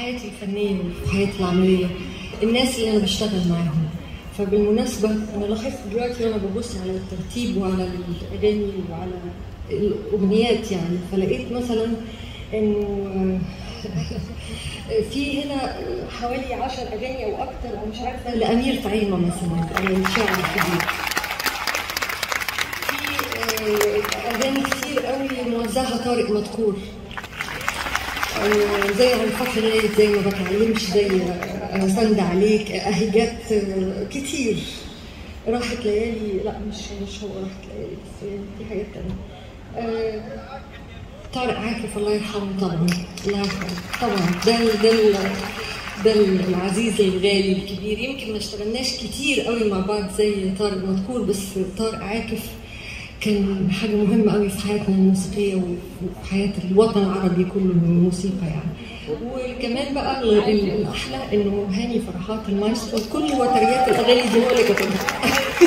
حياتي الفنيه وفي حياتي العمليه الناس اللي انا بشتغل معاهم فبالمناسبه انا لاحظت دلوقتي وانا ببص على الترتيب وعلى الاغاني وعلى الاغنيات يعني فلقيت مثلا انه في هنا حوالي 10 اغاني او اكتر او مش عارفه لامير طعيمه مثلا يعني الشاعر الكبير في اغاني كتير قوي موزعها طارق مدكور زي عن فخر رايد زي ما بتعلمش زي انا سند عليك اهي جت كتير راحت ليالي لا مش مش هو راحت ليالي بس في حاجات تانية طارق عاكف الله يرحمه طبعا الله يرحمه طبعا ده ده ده العزيز الغالي الكبير يمكن ما اشتغلناش كتير قوي مع بعض زي طارق مذكور بس طارق عاكف كان حاجة مهمة قوي في حياتنا الموسيقية وفي حياة الوطن العربي كله من الموسيقى يعني وكمان بقى الأحلى إنه هاني فرحات المايسترو كل وتريات الأغاني دي هو اللي كتبها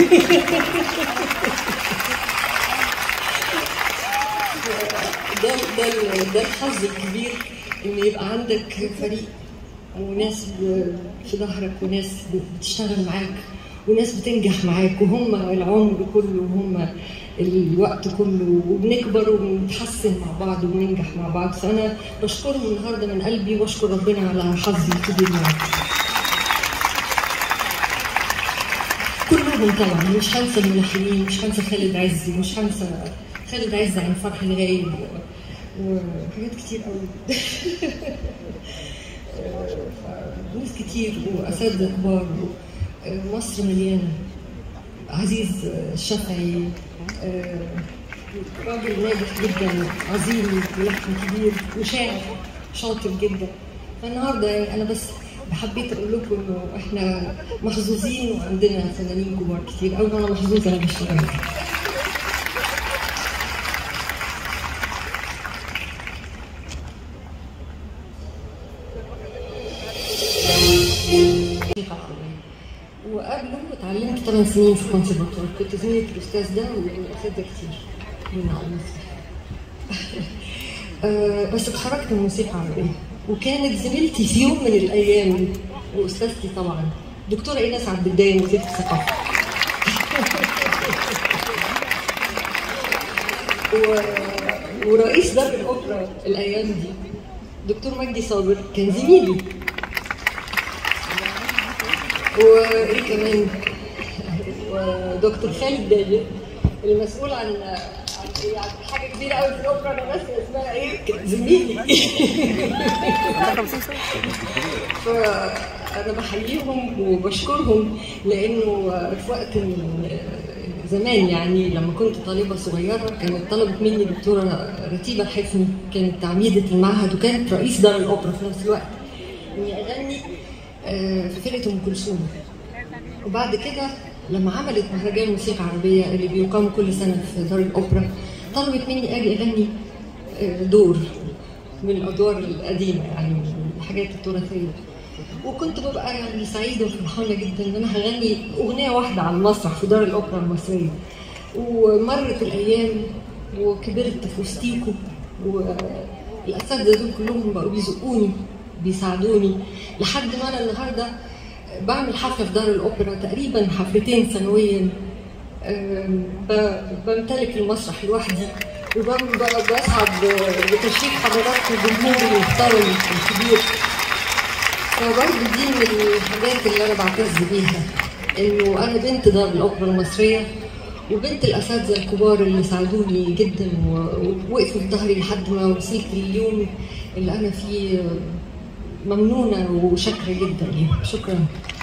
ده ده ده الحظ الكبير إن يبقى عندك فريق وناس في ظهرك وناس بتشتغل معاك وناس بتنجح معاك وهم العمر كله وهم الوقت كله وبنكبر وبنتحسن مع بعض وبننجح مع بعض فانا بشكرهم النهارده من قلبي واشكر ربنا على حظي الكبير معاك كلهم طبعا مش هنسى الملحنين مش هنسى خالد عز مش هنسى خالد عز عن فرح الغايب وحاجات كتير قوي ناس كتير واساتذه كبار مصر مليانه عزيز الشافعي راجل ناجح جدا عظيم ملحن كبير وشاعر شاطر جدا فالنهارده يعني انا بس حبيت اقول لكم انه احنا محظوظين وعندنا فنانين كبار كتير قوي وانا محظوظه انا بشتغل وقبله اتعلمت 8 سنين في الكونسرفاتوار كنت زميلة الاستاذ ده والاساتذه كتير من على أه بس اتخرجت من موسيقى عربيه وكانت زميلتي في يوم من الايام واستاذتي طبعا دكتوره ايناس عبد الدايم وزيره الثقافه و... ورئيس دار الاوبرا الايام دي دكتور مجدي صابر كان زميلي وايه كمان ودكتور خالد داجر المسؤول عن عن عن حاجه كبيره قوي في الاوبرا انا بس اسمها ايه زميلي فانا بحييهم وبشكرهم لانه في وقت زمان يعني لما كنت طالبه صغيره كانت طلبت مني دكتوره رتيبه الحفني كانت عميده المعهد وكانت رئيس دار الاوبرا في نفس الوقت اني اغني في فرقه ام كلثوم وبعد كده لما عملت مهرجان موسيقى عربيه اللي بيقام كل سنه في دار الاوبرا طلبت مني اجي اغني دور من الادوار القديمه يعني من الحاجات التراثيه وكنت ببقى يعني سعيده وفرحانه جدا ان انا هغني اغنيه واحده على المسرح في دار الاوبرا المصريه ومرت الايام وكبرت في وسطيكم والاساتذه دول كلهم بقوا بيزقوني بيساعدوني لحد ما انا النهارده بعمل حفله في دار الاوبرا تقريبا حفلتين سنويا بمتلك المسرح لوحدي وبسعد بتشريف حضراتكم الجمهور المحترم الكبير فبرضه دي من الحاجات اللي انا بعتز بيها انه انا بنت دار الاوبرا المصريه وبنت الاساتذه الكبار اللي ساعدوني جدا ووقفوا في ظهري لحد ما وصلت لليوم اللي انا فيه ممنونه وشاكره جدا ليهم شكرا